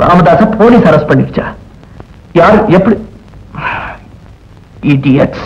ராமதாஸ police arrest பண்ணிடுச்சா யார் எப்படி idiots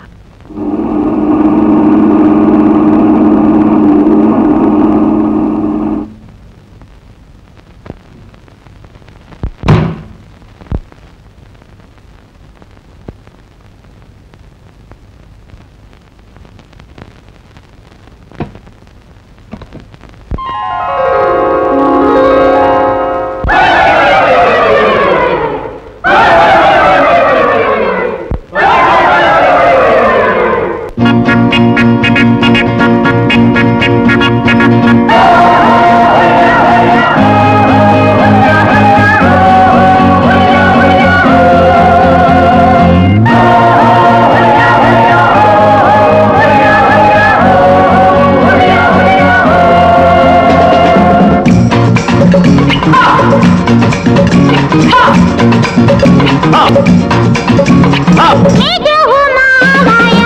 मेघ हूँ महामाया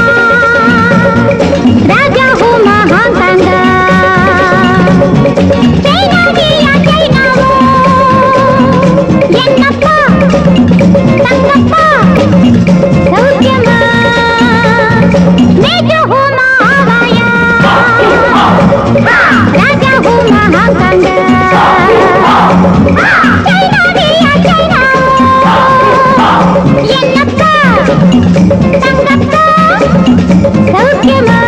राजा हूँ महागंगा चैना दिया चैना वो என்னப்பா தங்கப்பா சௌக்கியமா மேஜ ஹூ மகாமாயா ராஜா ஹூ மகாகங்கா சைனா தியா சைனா என்னப்பா தங்கப்பா சௌக்கியமா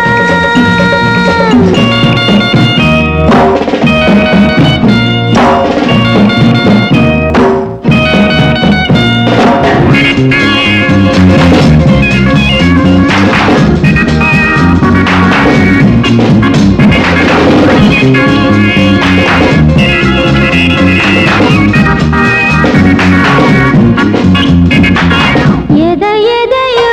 எதை எதையோ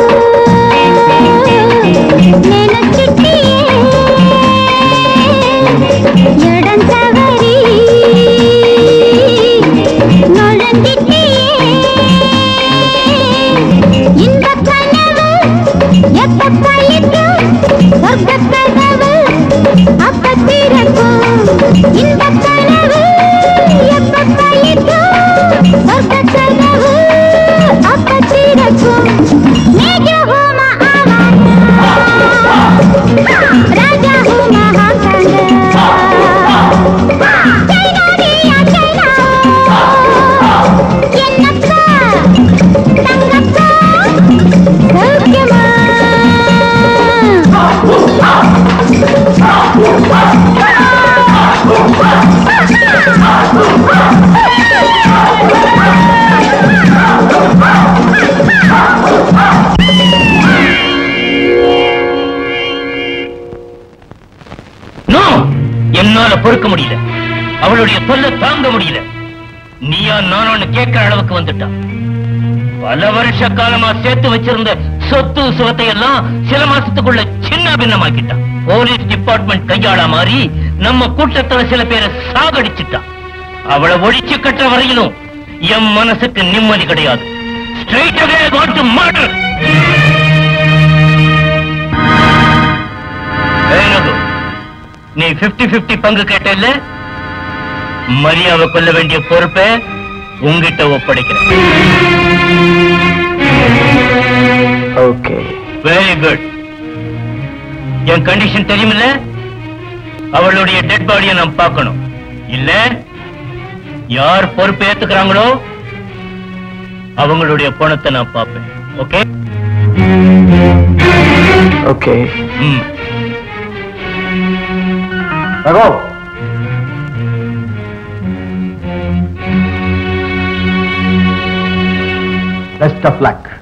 நினைச்சிட்டியே இடம் தவறி நுழைஞ்சிட்டியே இந்த கனவு எப்ப பழிக்கும் சொர்க்க கனவு அப்ப திறக்கும் இந்த கனவு எப்ப பழிக்கும் சொர்க்க கனவு அப்ப திறக்கும் மேஜ ஹோமா ஆவாயா ராஜா ஹோமா ஹாசங்க சைனா தியா சைனா என்னப்பா தங்கப்பா சௌக்கியமா நோ என்னால பொறுக்க முடியல அவளுடைய தொல்லை தாங்க முடியல நீயா நானோன்னு கேட்கிற அளவுக்கு வந்துட்டான் பல வருஷ காலமா சேர்த்து வச்சிருந்த சொத்து சுகத்தை எல்லாம் சில மாசத்துக்குள்ள சின்ன பின்னமாக்கிட்டான் போலீஸ் டிபார்ட்மெண்ட் கையாள மாறி நம்ம கூட்டத்துல சில பேரை சாகடிச்சிட்டான் அவளை ஒழிச்சு கட்டுற வரையிலும் என் மனசுக்கு நிம்மதி கிடையாது straight away want to murder நீ 50 50 பங்கு கேட்டல்ல மரியாதை கொள்ள வேண்டிய பொறுப்பை உங்கிட்ட ஒப்படைக்கிறேன் ஓகே வெரி குட் என் கண்டிஷன் தெரியுமில்ல அவளுடைய டெட் பாடியை நான் பார்க்கணும் இல்ல யார் பொறுப்பு ஏத்துக்கிறாங்களோ அவங்களுடைய பணத்தை நான் பார்ப்பேன் ஓகே ஓகே ம் ரகோ பெஸ்ட் ஆஃப் லக்